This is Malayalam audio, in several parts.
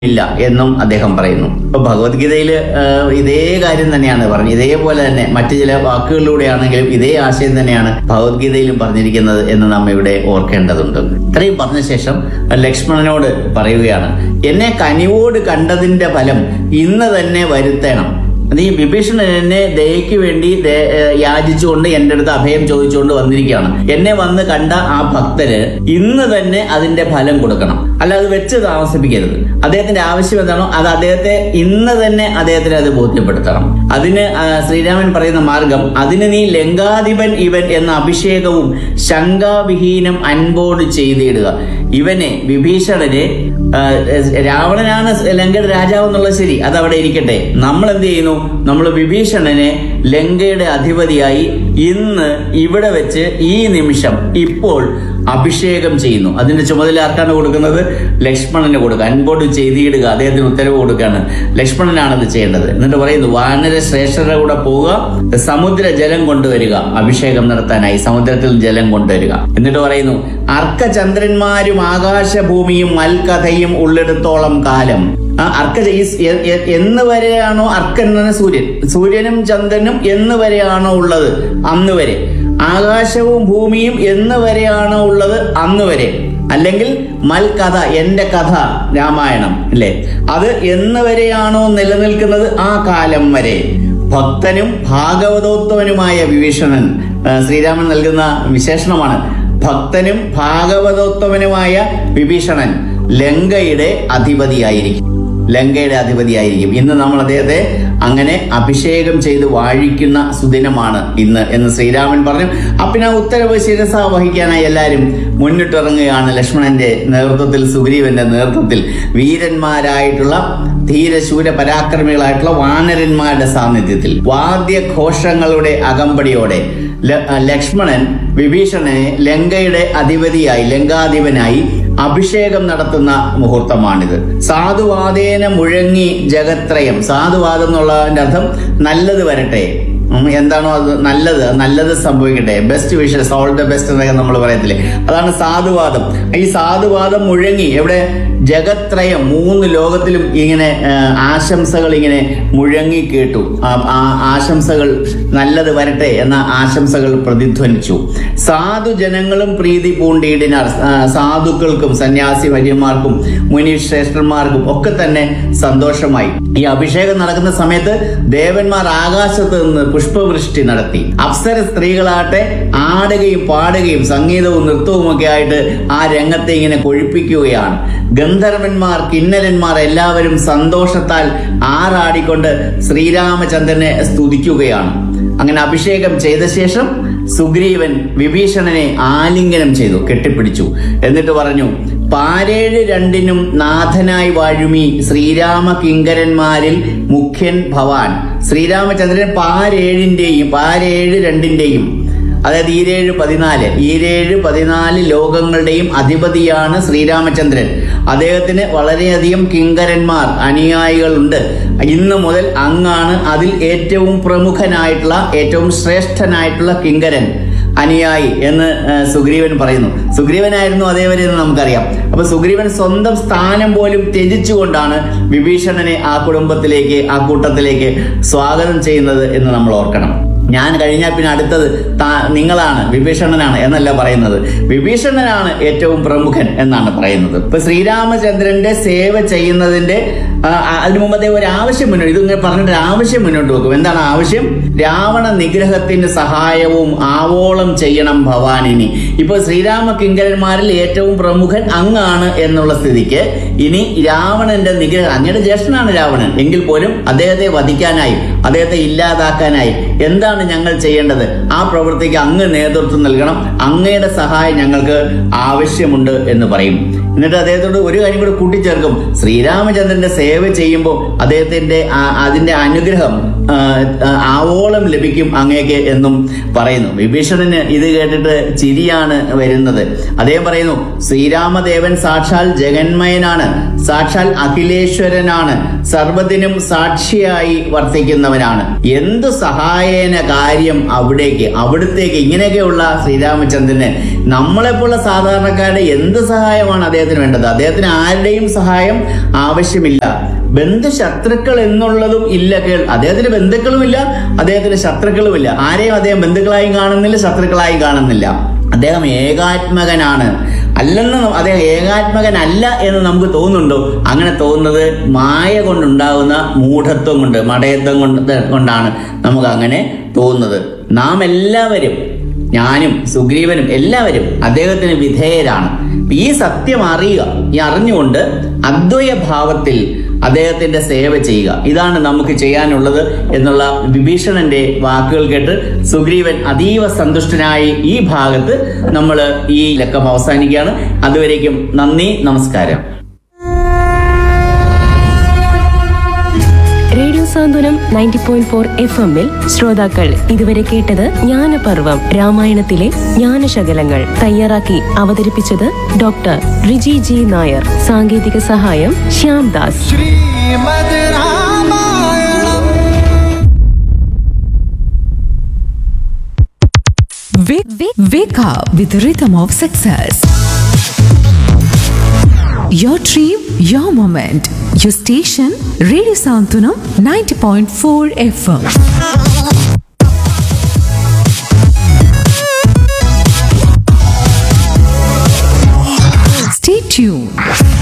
ഇല്ല എന്നും അദ്ദേഹം പറയുന്നു ഇപ്പൊ ഭഗവത്ഗീതയിൽ ഇതേ കാര്യം തന്നെയാണ് പറഞ്ഞത് ഇതേപോലെ തന്നെ മറ്റു ചില വാക്കുകളിലൂടെയാണെങ്കിലും ഇതേ ആശയം തന്നെയാണ് ഭഗവത്ഗീതയിലും പറഞ്ഞിരിക്കുന്നത് എന്ന് നാം ഇവിടെ ഓർക്കേണ്ടതുണ്ട് ഇത്രയും പറഞ്ഞ ശേഷം ലക്ഷ്മണനോട് പറയുകയാണ് എന്നെ കനിവോട് കണ്ടതിന്റെ ഫലം ഇന്ന് തന്നെ വരുത്തണം അത് ഈ വിഭീഷണൻ എന്നെ ദയയ്ക്ക് വേണ്ടി ദേ- ഏഹ് യാചിച്ചുകൊണ്ട് എന്റെ അടുത്ത് അഭയം ചോദിച്ചുകൊണ്ട് വന്നിരിക്കുകയാണ് എന്നെ വന്ന് കണ്ട ആ ഭക്തര് ഇന്ന് തന്നെ അതിന്റെ ഫലം കൊടുക്കണം അല്ല അത് വെച്ച് താമസിപ്പിക്കരുത് അദ്ദേഹത്തിന്റെ ആവശ്യം എന്താണോ അത് അദ്ദേഹത്തെ ഇന്ന് തന്നെ അദ്ദേഹത്തിന് അത് ബോധ്യപ്പെടുത്തണം അതിന് ആ, ശ്രീരാമൻ പറയുന്ന മാർഗം അതിന് നീ ലങ്കാധിപൻ ഇവൻ എന്ന അഭിഷേകവും ശങ്കാവിഹീനം അൻപോട് ചെയ്തിടുക ഇവനെ വിഭീഷണനെ ആ, രാവണനാണ് ലങ്കയുടെ രാജാവ് എന്നുള്ളത് ശരി അത് അവിടെ ഇരിക്കട്ടെ നമ്മൾ എന്ത് ചെയ്യുന്നു നമ്മൾ വിഭീഷണനെ ലങ്കയുടെ അധിപതിയായി ഇന്ന് ഇവിടെ വെച്ച് ഈ നിമിഷം ഇപ്പോൾ അഭിഷേകം ചെയ്യുന്നു അതിന്റെ ചുമതല ആർക്കാണ് കൊടുക്കുന്നത് ലക്ഷ്മണന് കൊടുക്കുക അൻപോട് ചെയ്തിടുക അദ്ദേഹത്തിന് ഉത്തരവ് കൊടുക്കുകയാണ് ലക്ഷ്മണനാണ് ഇത് ചെയ്യേണ്ടത് എന്നിട്ട് പറയുന്നു വാനര ശ്രേഷ്ഠരുടെ കൂടെ പോവുക സമുദ്ര ജലം കൊണ്ടുവരിക അഭിഷേകം നടത്താനായി സമുദ്രത്തിൽ ജലം കൊണ്ടുവരിക എന്നിട്ട് പറയുന്നു അർക്കചന്ദ്രന്മാരും ആകാശഭൂമിയും മൽക്കഥയും ഉള്ളിടത്തോളം കാലം ആ അർക്ക ഈ സ് എ- എ- എന്ന് വരെയാണോ അർക്കൻ എന്ന് പറഞ്ഞാൽ സൂര്യൻ സൂര്യനും ചന്ദ്രനും എന്ന് വരെയാണോ ഉള്ളത് അന്ന് വരെ ആകാശവും ഭൂമിയും എന്ന് വരെയാണോ ഉള്ളത് അന്ന് വരെ അല്ലെങ്കിൽ മൽ കഥ എന്റെ കഥ രാമായണം അല്ലേ അത് എന്ന് വരെയാണോ നിലനിൽക്കുന്നത് ആ കാലം വരെ ഭക്തനും ഭാഗവതോത്തവനുമായ വിഭീഷണൻ ആ, ശ്രീരാമൻ നൽകുന്ന വിശേഷണമാണ് ഭക്തനും ഭാഗവതോത്തമനുമായ വിഭീഷണൻ ലങ്കയുടെ അധിപതിയായിരിക്കും ലങ്കയുടെ അധിപതിയായിരിക്കും ഇന്ന് നമ്മൾ അദ്ദേഹത്തെ അങ്ങനെ അഭിഷേകം ചെയ്ത് വാഴിക്കുന്ന സുദിനമാണ് ഇന്ന് എന്ന് ശ്രീരാമൻ പറഞ്ഞു അപ്പിന് ആ ഉത്തരവ് ശിരസ വഹിക്കാനായി എല്ലാവരും മുന്നിട്ടിറങ്ങുകയാണ് ലക്ഷ്മണന്റെ നേതൃത്വത്തിൽ സുഗ്രീവന്റെ നേതൃത്വത്തിൽ വീരന്മാരായിട്ടുള്ള ധീരശൂര പരാക്രമികളായിട്ടുള്ള വാനരന്മാരുടെ സാന്നിധ്യത്തിൽ വാദ്യഘോഷങ്ങളുടെ അകമ്പടിയോടെ ല- ലക്ഷ്മണൻ വിഭീഷണനെ ലങ്കയുടെ അധിപതിയായി ലങ്കാധിപനായി അഭിഷേകം നടത്തുന്ന മുഹൂർത്തമാണിത് സാധുവാദേന മുഴങ്ങി ജഗത്രയം സാധുവാദം എന്നുള്ളതിന്റെ അർത്ഥം നല്ലത് വരട്ടെ ഉം, എന്താണോ അത് നല്ലത് നല്ലത് സംഭവിക്കട്ടെ best wishes all the best എന്നൊക്കെ നമ്മൾ പറയത്തില്ലേ അതാണ് സാധുവാദം ഈ സാധുവാദം മുഴങ്ങി എവിടെ ജഗത്രയം മൂന്ന് ലോകത്തിലും ഇങ്ങനെ ആ, ആശംസകൾ ഇങ്ങനെ മുഴങ്ങി കേട്ടു ആ ആ ആശംസകൾ നല്ലത് വരട്ടെ എന്ന ആശംസകൾ പ്രതിധ്വനിച്ചു സാധു ജനങ്ങളും പ്രീതി പൂണ്ടിയിടിനാർ ആ, സാധുക്കൾക്കും സന്യാസി വര്യന്മാർക്കും മുനി ശ്രേഷ്ഠന്മാർക്കും ഒക്കെ തന്നെ സന്തോഷമായി ഈ അഭിഷേകം നടക്കുന്ന സമയത്ത് ദേവന്മാർ ആകാശത്ത് നിന്ന് പുഷ്പവൃഷ്ടി നടത്തി അപ്സര സ്ത്രീകളാട്ടെ ആടുകയും പാടുകയും സംഗീതവും നൃത്തവും ഒക്കെ ആയിട്ട് ആ രംഗത്തെ ഇങ്ങനെ കൊഴിപ്പിക്കുകയാണ് ഗന്ധർവന്മാർ കിന്നരന്മാർ എല്ലാവരും സന്തോഷത്താൽ ആറാടിക്കൊണ്ട് ശ്രീരാമചന്ദ്രനെ സ്തുതിക്കുകയാണ് അങ്ങനെ അഭിഷേകം ചെയ്ത ശേഷം സുഗ്രീവൻ വിഭീഷണനെ ആലിംഗനം ചെയ്തു കെട്ടിപ്പിടിച്ചു എന്നിട്ട് പറഞ്ഞു പാരേഴ് രണ്ടിനും നാഥനായി വാഴുമി ശ്രീരാമ കിങ്കരന്മാരിൽ മുഖ്യൻ ഭവാൻ ശ്രീരാമചന്ദ്രൻ പാരേഴിന്റെയും പാരേഴ് രണ്ടിന്റെയും അതായത് ഈരേഴ് പതിനാല് ഈരേഴ് പതിനാല് ലോകങ്ങളുടെയും അധിപതിയാണ് ശ്രീരാമചന്ദ്രൻ അദ്ദേഹത്തിന് വളരെയധികം കിങ്കരന്മാർ അനുയായികളുണ്ട് ഇന്ന് മുതൽ അങ്ങാണ് അതിൽ ഏറ്റവും പ്രമുഖനായിട്ടുള്ള ഏറ്റവും ശ്രേഷ്ഠനായിട്ടുള്ള കിങ്കരൻ അനുയായി എന്ന് ആ, സുഗ്രീവൻ പറയുന്നു സുഗ്രീവനായിരുന്നു അതേവരെ എന്ന് നമുക്കറിയാം അപ്പൊ സുഗ്രീവൻ സ്വന്തം സ്ഥാനം പോലും ത്യജിച്ചുകൊണ്ടാണ് വിഭീഷണനെ ആ കുടുംബത്തിലേക്ക് ആ കൂട്ടത്തിലേക്ക് സ്വാഗതം ചെയ്യുന്നത് എന്ന് നമ്മൾ ഓർക്കണം ഞാൻ കഴിഞ്ഞാൽ പിന്നെ അടുത്തത് താ- നിങ്ങളാണ് വിഭീഷണനാണ് എന്നല്ല പറയുന്നത് വിഭീഷണനാണ് ഏറ്റവും പ്രമുഖൻ എന്നാണ് പറയുന്നത് ഇപ്പൊ ശ്രീരാമചന്ദ്രന്റെ സേവ ചെയ്യുന്നതിന്റെ ആ, ആ, അതിനു മുമ്പത്തെ ഒരു ആവശ്യം മുന്നോട്ട് ഇതിങ്ങനെ പറഞ്ഞിട്ട് ഒരു ആവശ്യം മുന്നോട്ട് വെക്കും എന്താണ് ആവശ്യം രാവണ നിഗ്രഹത്തിന്റെ സഹായവും ആവോളം ചെയ്യണം ഭവാനിനി ഇപ്പൊ ശ്രീരാമ കിങ്കരന്മാരിൽ ഏറ്റവും പ്രമുഖൻ അങ്ങാണ് എന്നുള്ള സ്ഥിതിക്ക് ഇനി രാവണന്റെ നിഗ്രഹം അങ്ങയുടെ ജ്യേഷ്ഠനാണ് രാവണൻ എങ്കിൽ പോലും അദ്ദേഹത്തെ വധിക്കാനായി അദ്ദേഹത്തെ ഇല്ലാതാക്കാനായി എന്താണ് ഞങ്ങൾ ചെയ്യേണ്ടത് ആ പ്രവൃത്തിക്ക് അങ്ങ് നേതൃത്വം നൽകണം അങ്ങയുടെ സഹായം ഞങ്ങൾക്ക് ആവശ്യമുണ്ട് എന്ന് പറയും എന്നിട്ട് അദ്ദേഹത്തോട് ഒരു കാര്യം കൂടി കൂട്ടിച്ചേർക്കും ശ്രീരാമചന്ദ്രന്റെ സേവ ചെയ്യുമ്പോൾ അദ്ദേഹത്തിന്റെ ആ- അതിന്റെ അനുഗ്രഹം ആ, ആ, ആവോളം ലഭിക്കും അങ്ങേക്ക് എന്നും പറയുന്നു വിഭീഷണന് ഇത് കേട്ടിട്ട് ചിരിയാണ് വരുന്നത് അദ്ദേഹം പറയുന്നു ശ്രീരാമദേവൻ സാക്ഷാൽ ജഗന്മയനാണ് സാക്ഷാൽ അഖിലേശ്വരനാണ് സർവ്വത്തിനും സാക്ഷിയായി വർത്തിക്കുന്നവനാണ് എന്ത് സഹായേന കാര്യം അവിടേക്ക് അവിടത്തേക്ക് ഇങ്ങനെയൊക്കെയുള്ള ശ്രീരാമചന്ദ്രന് നമ്മളെപ്പോലുള്ള സാധാരണക്കാരുടെ എന്ത് സഹായമാണ് അദ്ദേഹത്തിന് വേണ്ടത് അദ്ദേഹത്തിന് ആരുടെയും സഹായം ആവശ്യമില്ല ബന്ധു ശത്രുക്കൾ എന്നുള്ളതും ഇല്ല കേൾ അദ്ദേഹത്തിന് ബന്ധുക്കളുമില്ല അദ്ദേഹത്തിന് ശത്രുക്കളുമില്ല ആരെയും അദ്ദേഹം ബന്ധുക്കളായും കാണുന്നില്ല ശത്രുക്കളായും കാണുന്നില്ല അദ്ദേഹം ഏകാത്മകനാണ് അല്ലെന്ന് ന- അദ്ദേഹം ഏകാത്മകനല്ല എന്ന് നമുക്ക് തോന്നുന്നുണ്ടോ അങ്ങനെ തോന്നുന്നത് മായ കൊണ്ടുണ്ടാകുന്ന മൂഢത്വം കൊണ്ട് മടയത്വം കൊണ്ട് കൊണ്ടാണ് നമുക്ക് അങ്ങനെ തോന്നുന്നത് നാം എല്ലാവരും ഞാനും സുഗ്രീവനും എല്ലാവരും അദ്ദേഹത്തിന് വിധേയരാണ് ഈ സത്യം അറിയുക ഈ അറിഞ്ഞുകൊണ്ട് അദ്വയ ഭാവത്തിൽ അദ്ദേഹത്തിന്റെ സേവ ചെയ്യുക ഇതാണ് നമുക്ക് ചെയ്യാനുള്ളത് എന്നുള്ള വിഭീഷണന്റെ വാക്കുകൾ കേട്ട് സുഗ്രീവൻ അതീവ സന്തുഷ്ടനായി ഈ ഭാഗത്ത് നമ്മൾ ഈ ലക്കം അവസാനിക്കുകയാണ് അതുവരേക്കും നന്ദി നമസ്കാരം radio Santhwanam ninety point four F എമ്മിൽ ശ്രോതാക്കൾ ഇതുവരെ കേട്ടത് ജ്ഞാനപർവം രാമായണത്തിലെ ജ്ഞാനശകലങ്ങൾ തയ്യാറാക്കി അവതരിപ്പിച്ചത് ഡോക്ടർ റിജി ജി നായർ സാങ്കേതിക സഹായം Shyam Das Shrimad Ramayanam Wake, wake, wake up with the rhythm of success. Your dream, your moment. Your station, Radio Santunam 90.4 FM. Stay tuned.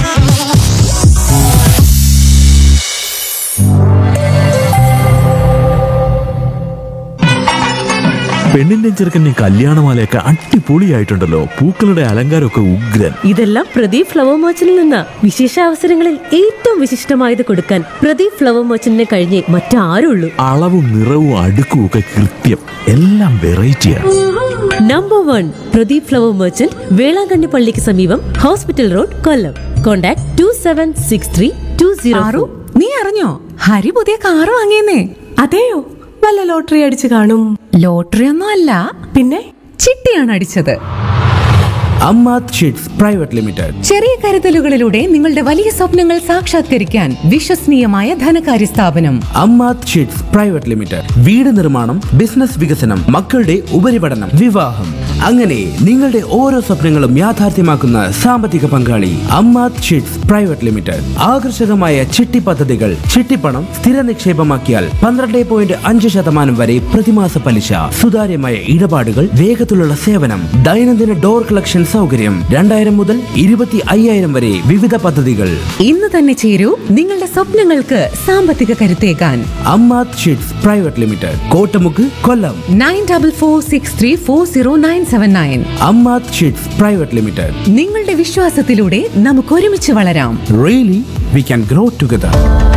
പെണ്ണിന്റെ ചെറുക്കൻ്റെ കല്യാണമാലയൊക്കെ അടിപൊളിയായിട്ടുണ്ടല്ലോ പൂക്കളുടെ അലങ്കാരമൊക്കെ ഉഗ്രൻ ഇതെല്ലാം പ്രദീപ് ഫ്ലവർ മർച്ചന്റിൽ നിന്ന വിശേഷ അവസരങ്ങളിൽ ഏറ്റവും വിശിഷ്ടമായത് കൊടുക്കാൻ പ്രദീപ് ഫ്ലവർ മർച്ചന്റിനെ കഴിഞ്ഞേ മറ്റാരുള്ളൂ അളവും നിറവും അടുക്കും ഒക്കെ കൃത്യം എല്ലാം വെറൈറ്റിയാണ് number one Pradeep flower merchant Velankanni പള്ളിക്ക് സമീപം hospital road Kollam contact two seven six three two zero ആറു നീ അറിഞ്ഞോ ഹരി പുതിയ കാറ് വാങ്ങിയെന്നേ അതെയോ വല്ല ലോട്ടറി അടിച്ചു കാണും ലോട്ടറി ഒന്നും അല്ല പിന്നെ ചിട്ടിയാണ് അടിച്ചത് അമ്മാത് ഷീറ്റ്സ് പ്രൈവറ്റ് ലിമിറ്റഡ് ചെറിയ കരുതലുകളിലൂടെ നിങ്ങളുടെ വലിയ സ്വപ്നങ്ങൾ സാക്ഷാത്കരിക്കാൻ വിശ്വസനീയമായ ധനകാര്യ സ്ഥാപനം അമ്മാത് ഷീറ്റ്സ് പ്രൈവറ്റ് ലിമിറ്റഡ് വീട് നിർമ്മാണം ബിസിനസ് വികസനം മക്കളുടെ ഉപരിപഠനം വിവാഹം അങ്ങനെ നിങ്ങളുടെ ഓരോ സ്വപ്നങ്ങളും യാഥാർത്ഥ്യമാക്കുന്ന സാമ്പത്തിക പങ്കാളി അമ്മാത് ഷീറ്റ്സ് പ്രൈവറ്റ് ലിമിറ്റഡ് ആകർഷകമായ ചിട്ടി പദ്ധതികൾ ചിട്ടിപ്പണം സ്ഥിര നിക്ഷേപമാക്കിയാൽ പന്ത്രണ്ട് പോയിന്റ് അഞ്ച് ശതമാനം വരെ പ്രതിമാസ പലിശ സുതാര്യമായ ഇടപാടുകൾ വേഗത്തിലുള്ള സേവനം ദൈനംദിന ഡോർ കളക്ഷൻ സൗകര്യം രണ്ടായിരം മുതൽ ഇരുപത്തി അയ്യായിരം വരെ വിവിധ പദ്ധതികൾ ഇന്ന് തന്നെ ചേരൂ നിങ്ങളുടെ സ്വപ്നങ്ങൾക്ക് സാമ്പത്തിക കരുത്തേകാൻ Ammath sheets private limited Kottamukku Kollam nine double four six three four zero nine seven nine Ammath sheets private limited നിങ്ങളുടെ വിശ്വാസത്തിലൂടെ നമുക്ക് ഒരുമിച്ച് വളരാം really we can grow together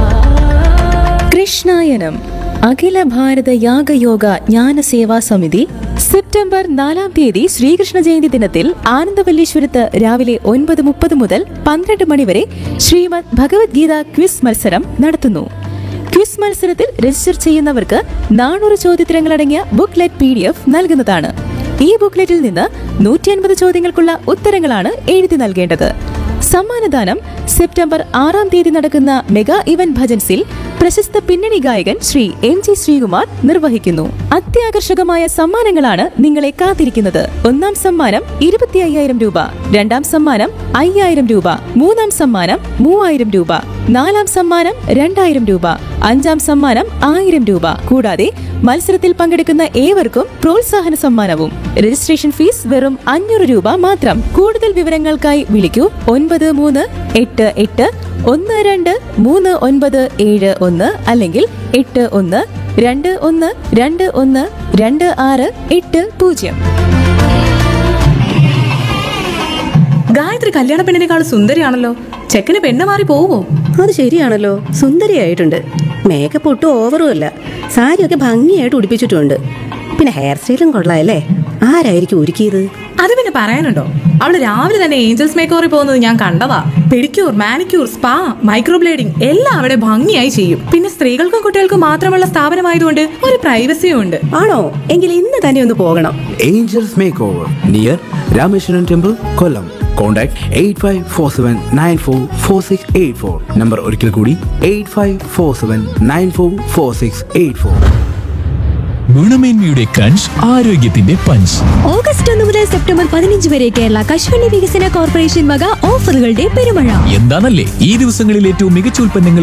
Krishnayanam Akhila Bharatha Yagayoga Jnana Seva സമിതി സെപ്റ്റംബർ നാലാം തീയതി ശ്രീകൃഷ്ണ ജയന്തി ദിനത്തിൽ ആനന്ദവല്ലീശ്വരത്ത് രാവിലെ ഒൻപത് മുപ്പത് മുതൽ പന്ത്രണ്ട് മണിവരെ ശ്രീമദ് ഭഗവത്ഗീത ക്വിസ് മത്സരം നടത്തുന്നു ക്വിസ് മത്സരത്തിൽ രജിസ്റ്റർ ചെയ്യുന്നവർക്ക് നാനൂറ് ചോദ്യോത്തരങ്ങളടങ്ങിയ ബുക്ക്ലെറ്റ് പി ഡി എഫ് നൽകുന്നതാണ് ഈ ബുക്ക്ലെറ്റിൽ നിന്ന് നൂറ്റി അൻപത് ചോദ്യങ്ങൾക്കുള്ള ഉത്തരങ്ങളാണ് എഴുതി നൽകേണ്ടത് സമ്മാനദാനം സെപ്റ്റംബർ ആറാം തീയതി നടക്കുന്ന മെഗാ ഇവന്റ് ഭജൻസിൽ പ്രശസ്ത പിന്നണി ഗായകൻ ശ്രീ എം ജി ശ്രീകുമാർ നിർവഹിക്കുന്നു അത്യാകർഷകമായ സമ്മാനങ്ങളാണ് നിങ്ങളെ കാത്തിരിക്കുന്നത് ഒന്നാം സമ്മാനം ഇരുപത്തി അയ്യായിരം രൂപ രണ്ടാം സമ്മാനം അയ്യായിരം രൂപ മൂന്നാം സമ്മാനം മൂവായിരം രൂപ നാലാം സമ്മാനം രണ്ടായിരം രൂപ അഞ്ചാം സമ്മാനം ആയിരം രൂപ കൂടാതെ മത്സരത്തിൽ പങ്കെടുക്കുന്ന ഏവർക്കും പ്രോത്സാഹന സമ്മാനവും രജിസ്ട്രേഷൻ ഫീസ് വെറും അഞ്ഞൂറ് രൂപ മാത്രം കൂടുതൽ വിവരങ്ങൾക്കായി വിളിക്കൂ ഒൻപത് മൂന്ന് എട്ട് എട്ട് ഒന്ന് രണ്ട് മൂന്ന് ഒൻപത് ഏഴ് ഒന്ന് അല്ലെങ്കിൽ എട്ട് ഒന്ന് രണ്ട് ഒന്ന് രണ്ട് ഒന്ന് രണ്ട് ആറ് എട്ട് പൂജ്യം ഗായത്രി കല്യാണ പെണ്ണിനേക്കാൾ സുന്ദരിയാണല്ലോ ചെക്കന് പെണ്ണ് മാറി പോവോ അത് ശരിയാണല്ലോ സുന്ദരിയായിട്ടുണ്ട് മേക്കപ്പ് ഒട്ടും ഓവറും അല്ല സാരിയൊക്കെ ഭംഗിയായിട്ട് ഉടുപ്പിച്ചിട്ടുണ്ട് പിന്നെ ഹെയർ സ്റ്റൈലും കൊള്ളാമല്ലേ ആരായിരിക്കും ഒരുക്കിയത് അത് പിന്നെ പറയാനുണ്ടോ അവള് രാവിലെ തന്നെ ഏഞ്ചൽസ് മേക്കോറിൽ പോകുന്നത് ഞാൻ കണ്ടതാ പെഡിക്യൂർ മാനിക്യൂർ സ്പാ മൈക്രോബ്ലേഡിംഗ് എല്ലാം അവിടെ ഭംഗിയായി ചെയ്യും പിന്നെ സ്ത്രീകൾക്കും കുട്ടികൾക്കും മാത്രമുള്ള സ്ഥാപനമായതുകൊണ്ട് ഒരു പ്രൈവസിയും ഉണ്ട് ആണോ എങ്കിൽ ഇന്ന് തന്നെ ഒന്ന് പോകണം angels makeover near Rameswaran temple Kollam contact eight five four seven nine four four six eight four number ഒരിക്കൽ കൂടി eight five four seven nine four four six eight four ഗുണമേന്മയുടെ കഞ്ച് ആരോഗ്യത്തിന്റെ പഞ്ച് ഓഗസ്റ്റ് ഒന്ന് മുതൽ സെപ്റ്റംബർ പതിനഞ്ച് വരെ കേരള കശുവണ്ടി വികസന കോർപ്പറേഷൻ വക ഓഫറുകളുടെ പെരുമഴ എന്താണല്ലേ ഈ ദിവസങ്ങളിൽ ഏറ്റവും മികച്ച ഉൽപ്പന്നങ്ങൾ